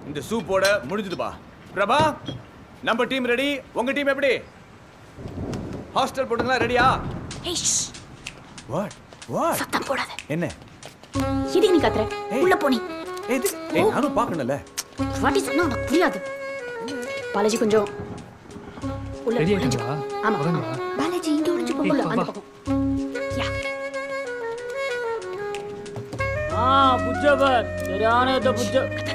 இந்த சூப்போட முடிஞ்சதுப்பா பிரபா நம்ம டீம் ரெடி உங்க டீம் எப்படி ஹாஸ்டல் பொண்ணுங்களா ரெடியா ஏய் ஷ், வாட் வாட் சத்தம் போடாத என்ன எதுக்கு நீ கத்துற உள்ள போனி ஏய் இது- ஏய் நானும் பார்க்கணும்ல வாட்டி சொன்னா உனக்கு புரியாது பாலாஜி கொஞ்சம் உள்ள ரெடி ஒளிஞ்சு ஆயிட்டா போ. ஆமா ஆமா. பாலாஜி இங்க ஒளிஞ்சு போகல ஏய், அந்த வா. பக்கம் யா ஆ புஜ்ஜபர் சரியான இந்த புஜ்ஜ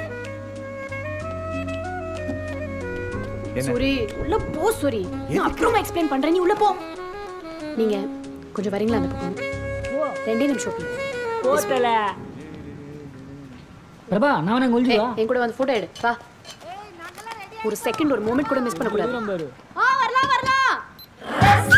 என்ன? சூரி உள்ள போ சூரி நான் அப்புறமா எக்ஸ்பிளைன் பண்றேன் நீ உள்ள போ நீங்க கொஞ்சம் வரீங்களா அந்த பக்கம் ரெண்டே நிமிஷம் please. போட்டல பிரபா நான் வேணா ஏய், ஒழிஞ்சுவா என் கூட வந்து போட்டோ எடு வா ஒரு செகண்ட் ஒரு மொமெண்ட் கூட மிஸ் பண்ண கூடாது தூரம் பாரு ஆ வரலாம் வரலாம்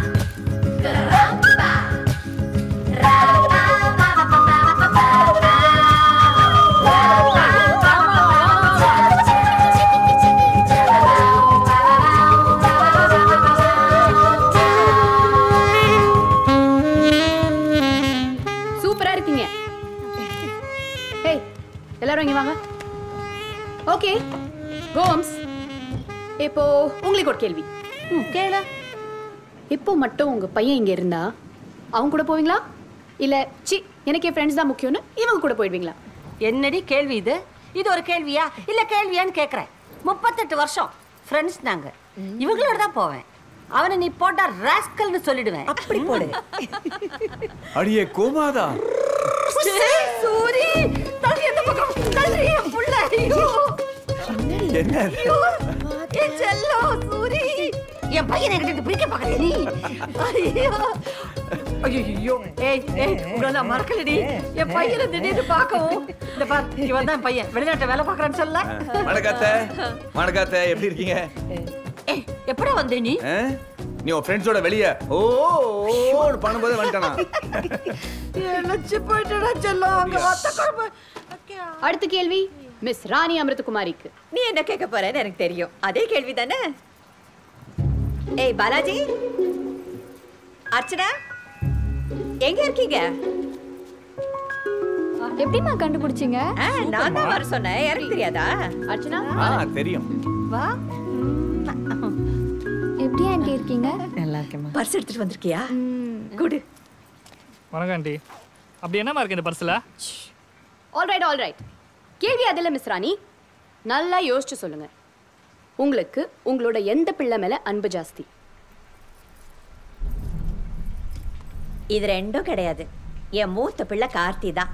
சூப்பரா இருக்கீங்க ஏய் எல்லாரும் இங்க வாங்க ஓகே கோம்ஸ் இப்போ உங்களுக்கு ஒரு கேள்வி ம் கேளு இப்போ மட்டும் உங்க பையன் இங்க இருந்தா அவங்க கூட போவீங்களா இல்ல சி எனக்கு என் ஃப்ரெண்ட்ஸ் தான் முக்கியம்னு இவங்க கூட போயிடுவீங்களா என்னடி கேள்வி இது இது ஒரு கேள்வியா இல்ல கேள்வியான்னு கேக்குறேன் முப்பத்தெட்டு வருஷம் ஃப்ரெண்ட்ஸ் நாங்க இவங்களோட தான் போவேன் அவனை நீ போட்டா ராஸ்கல்னு சொல்லிடுவேன் அப்படி போடு அடியே கோமாதா சூரி தள்ளி எந்த பக்கம் தள்ளி என் புள்ள ஐயோ என்ன ஐயோ என் செல்லம் சூரி என் பையனை என்கிட்ட பிடிக்க பாக்கல நீ ஐயோ ஐயோ ஏய் ஏய் உங்களை நான் மறக்கலடி என் பையனை திடீர்னு பார்க்கவும் இந்த பார் இவன் தான் பையன் வெளிநாட்டுல வேலை பார்க்கறான்னு சொல்ல வணக்காத்த வணக்காத்த எப்படி இருக்கீங்க ஏய் எப்படா வந்தே நீ ஆ? நீ உன் ஃப்ரெண்ட்ஸோட வெளிய ஓ ஓ பண்ணும்போது வந்துட்டானா லட்சி போயிட்டடா செல்லம் அங்க வத்த குழம்பு அடுத்த கேள்வி மிஸ் ராணி அமிர்தகுமாரிக்கு நீ என்ன கேட்க போறேன்னு எனக்கு தெரியும் அதே கேள்வி தானே ஏய் பாலாஜி அர்ச்சனா எங்க இருக்கீங்க எப்படிம்மா கண்டுபிடிச்சீங்க ஆ, நான் தான் வர சொன்னேன் எனக்கு தெரியாதா அர்ச்சனா ஆ தெரியும் வா எப்படி ஆண்டி இருக்கீங்க நல்லா இருக்கேம்மா பர்ஸ் எடுத்துட்டு வந்திருக்கியா குடு வணக்கம் ஆண்டி அப்படி என்னமா இருக்கு இந்த பர்ஸில் ஆல்ரைட் ஆல்ரைட் கேள்வி அதில் மிஸ் ராணி நல்லா யோசிச்சு சொல்லுங்க உங்களுக்கு உங்களோட எந்த பிள்ளை மேல அன்பு ஜாஸ்தி இது ரெண்டும் கிடையாது என் மூத்த பிள்ளை கார்த்தி தான்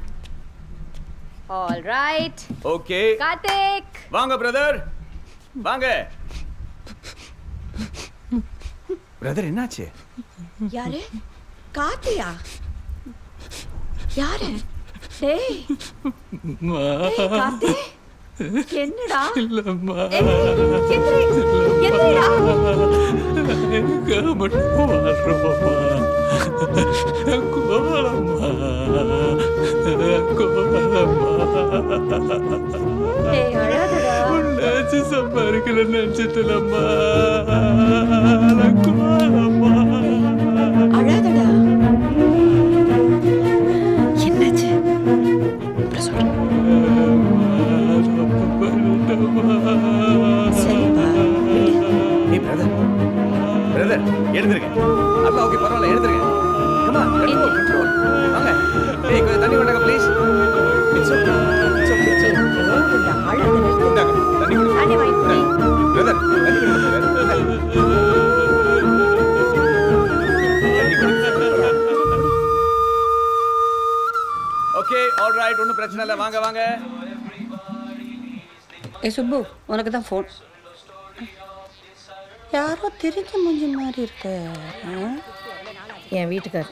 ஆல்ரைட் ஓகே கார்த்திக் வாங்க பிரதர் வாங்க பிரதர் என்னாச்சு யாரு கார்த்தியா யாரு ஏய் ஏய், கார்த்தி என்னடா ஏய், எந்திரி, எந்திரிடா. ஏய், அழாதடா. சம்பாதிக்கல நினைச்சிட்டலம்மா அழாதடா என்னாச்சு சரிப்பா ஏய் பிரதர் பிரதர் எழுந்திருங்க அப்பா ஓகே பரவாயில்ல எழுந்திருங்க கமா கண்ட்ரோல் வாங்க ஏய் கொஞ்சம் தண்ணி கொண்டாங்க please it's okay it's okay it's okay போதும்டா, அழாத நிறுத்து. இந்தாங்க தண்ணி கொடுங்க தண்ணி வாங்கி குடி. பிரதர் தண்ணி கொடுங்க பிரதர் ஓகே ஆல் ரைட் ஒன்றும் பிரச்சனை இல்லை வாங்க வாங்க ஏ சுப்பு உனக்கு தான் ஃபோன் யாரோ தெரிஞ்ச மூஞ்சி மாதிரி இருக்கு ஆ? என் வீட்டுக்கார்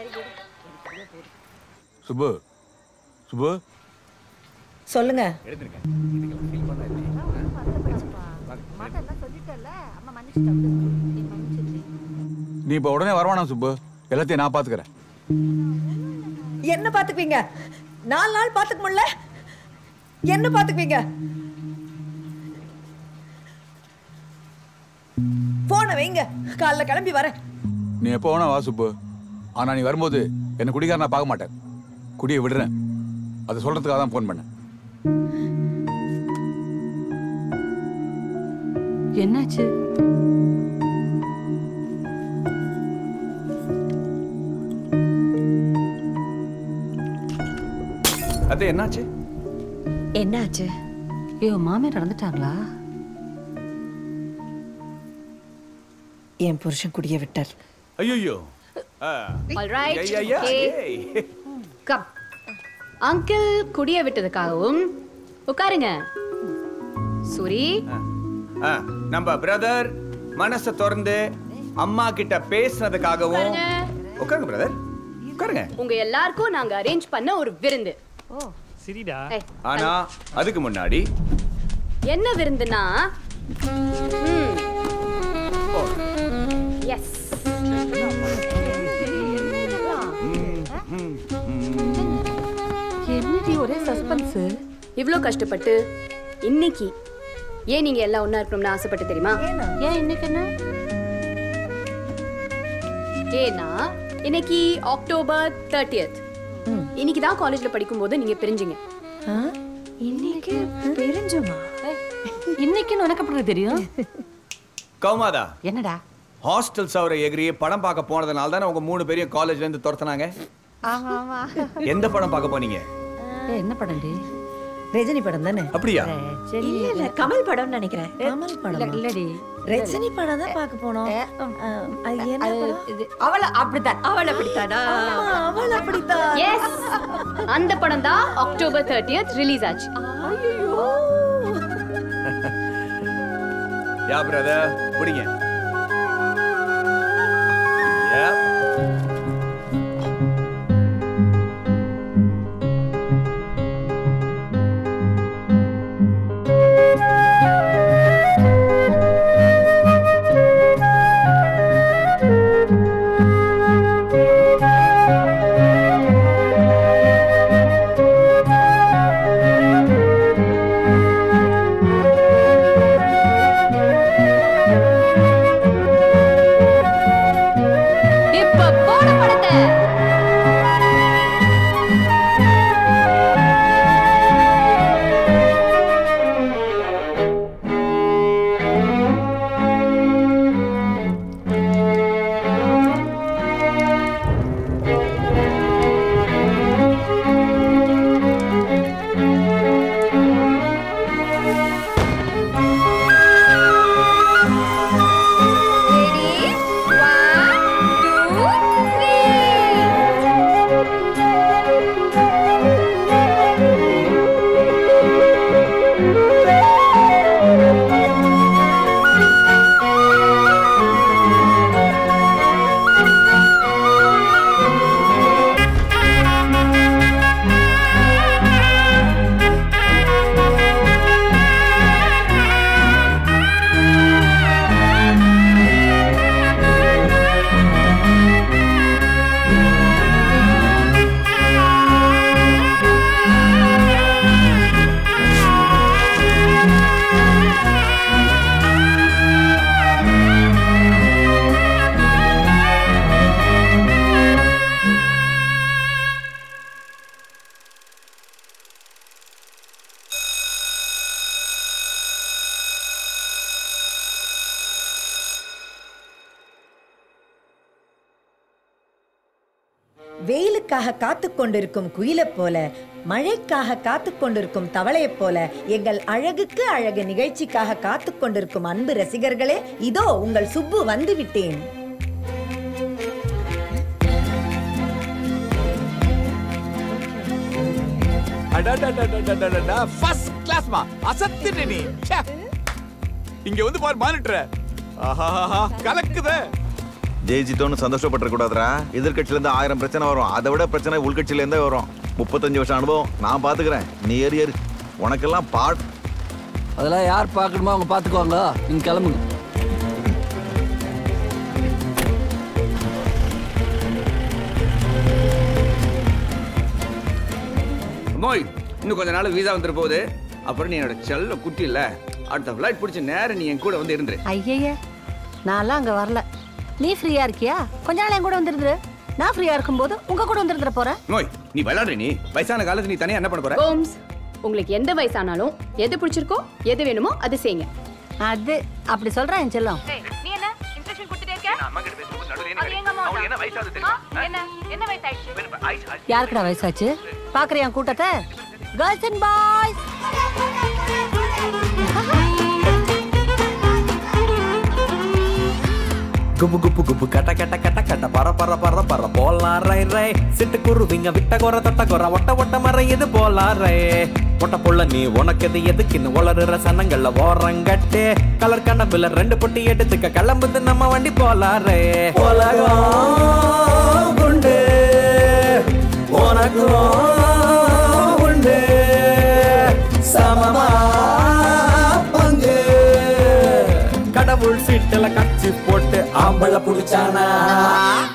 சுப்பு சுப்பு சொல்லுங்க நீ இப்போ உடனே வரவானா சுப்பு எல்லாத்தையும் நான் பார்த்துக்கிறேன் என்ன பாத்துக்குவீங்க நாலு நாள் பாத்துக்க முடியல என்ன பாத்துக்குவீங்க போன வைங்க காலைல கிளம்பி வரேன் நீ எப்போ வேணா வா சுப்பு ஆனால் நீ வரும்போது என்னை குடிக்கார நான் பார்க்க மாட்டேன் குடியை விடுறேன் அதை சொல்கிறதுக்காக தான் ஃபோன் பண்ணேன் என்னாச்சு அது என்னாச்சு என்னாச்சு ஐயோ மாமியார் நடந்துட்டாங்களா என் புருஷன் குடிய விட்டார் ஐயோ ஆல்ரைட் ஐயா ஐயா ஏய். கம் அங்கிள் குடிய விட்டதுக்காகவும் உட்காருங்க சூரி ஆ, நம்ம பிரதர் மனச திறந்து அம்மா கிட்ட பேசுனதுக்காகவும் உட்காருங்க. உட்காருங்க பிரதர் உட்காருங்க உங்க எல்லாருக்கும் நாங்க அரேஞ்ச் பண்ண ஒரு விருந்து சரிடா ஏய், ஆனா அதுக்கு முன்னாடி என்ன விருந்துனா எஸ் என்னடி ஒரே சஸ்பென்ஸ் இவ்ளோ கஷ்டப்பட்டு இன்னைக்கு ஏன் நீங்க எல்லாம் ஒண்ணா இருக்கணும்னு ஆசைப்பட்டு தெரியுமா ஏன் இன்னைக்கு என்ன ஏன்னா இன்னைக்கு அக்டோபர் தேர்ட்டியத் இன்னைக்கு தான் காலேஜ்ல படிக்கும்போது நீங்க பிரிஞ்சீங்க இன்னைக்கு பெருஞ்சுமா இன்னைக்குன்னு உனக்கு எப்படி தெரியும் கௌமாதா என்னடா ஹாஸ்டல் சவரை எகிரி படம் பார்க்க போனதுனால தானே உங்க மூணு பேரையும் காலேஜ்ல இருந்து துரத்துனாங்க எந்த படம் பார்க்க போனீங்க ஏய், என்ன படம்டி ரஜினி படம் தானே அப்படியா இல்ல இல்ல கமல் படம்னு நினைக்கிறேன் கமல் படம் இல்லடி ரஜினி படம் தான் பார்க்க போனோம் அஹ், அது என்ன படம்? இது அவள அப்படித்தான் அவள் அப்படித்தானா ஆமா, அவள் அப்படித்தான் எஸ் அந்த படம் தான் அக்டோபர் தேர்ட்டியத் ரிலீஸ் ஆச்சு யா பிரதர் பிடிங்க Yep. இப்ப போட படத்தை Ready? One, two, three. வெயிலுக்காக காத்து கொண்டிருக்கும் குயிலைப் போல மழைக்காக காத்து கொண்டிருக்கும் தவளையைப் போல எங்கள் அழகுக்கு அழகு நிகழ்ச்சிக்காக காத்து கொண்டிருக்கும் அன்பு ரசிகர்களே இதோ உங்கள் சுப்பு வந்து விட்டேன் அடடடடடடடடா, first class மா. அசத்திட்ட நீ. ச்சே. இங்க வந்து பாரு மானிட்டர ஆஹாஹாஹா, கலக்குதே ஜெயிச்சிட்டோன்னு சந்தோஷப்பட்டு கூடாதுரா எதிர்கட்சியில இருந்து ஆயிரம் பிரச்சனை வரும் அதை விட பிரச்சனை உள்கட்சியில இருந்தே வரும் முப்பத்தஞ்சு வருஷம் அனுபவம் நான் பாத்துக்கிறேன் நீ ஏறி ஏறி உனக்கெல்லாம் பாட் அதெல்லாம் யார் பார்க்கணுமோ அவங்க பார்த்துக்குவாங்க நீங்க கிளம்புங்க மோய் இன்னும் கொஞ்ச நாள் வீசா வந்துட்டு போகுது அப்புறம் நீ என்னோட செல்ல குட்டி இல்ல அடுத்த ஃப்ளைட் பிடிச்ச நேரம் நீ என் கூட வந்து இருந்துரு ஐயய்ய நான்லாம் அங்க வரல நீ ஃப்ரீயா இருக்கியா கொஞ்ச நாள் என் கூட வந்துருந்துரு நான் ஃப்ரீயா இருக்கும்போது உங்க கூட வந்துருந்துற போறேன் மோய் நீ விளையாடுற நீ வயசான காலத்துல நீ தனியா என்ன பண்ண போற கோம்ஸ் உங்களுக்கு எந்த வயசானாலும் எது பிடிச்சிருக்கோ எது வேணுமோ அது செய்யுங்க அது அப்படி சொல்றேன் என் செல்லம் நீ என்ன இன்ஸ்ட்ரக்ஷன் கொடுத்துட்டே இருக்க அம்மா கிட்ட பேசும்போது நடுவுல அது எங்க அம்மா அவங்களுக்கு என்ன வயசாகுது தெரியுமா என்ன என்ன வயசாயிடுச்சு ஐஸ் ஐஸ் யாருக்குடா வயசாச்சு பாக்குறியா என் கூட்டத்தை கேர்ள்ஸ் அண்ட் பாய்ஸ் குபு குபு குபு கட்ட கட்ட கட்ட கட்ட பர பர பர பர போலாம் ரை ரை சிட்டு குருவிங்க விட்ட குற தொட்ட குற ஒட்ட ஒட்ட மர இது போலாம் ரை பொட்ட புள்ள நீ உனக்கு எது எதுக்குன்னு உளறுற சனங்கள்ல ஓரங்கட்டு கலர் கண்ணபில ரெண்டு பொட்டி எடுத்துக்க கிளம்புது நம்ம வண்டி போலாம் ரை உலகம் உண்டு உனக்கும் உண்டு சமமா பங்கு கடவுள் சீட்டுல கச்சி போட்டு ஆம்பளை புடிச்சானா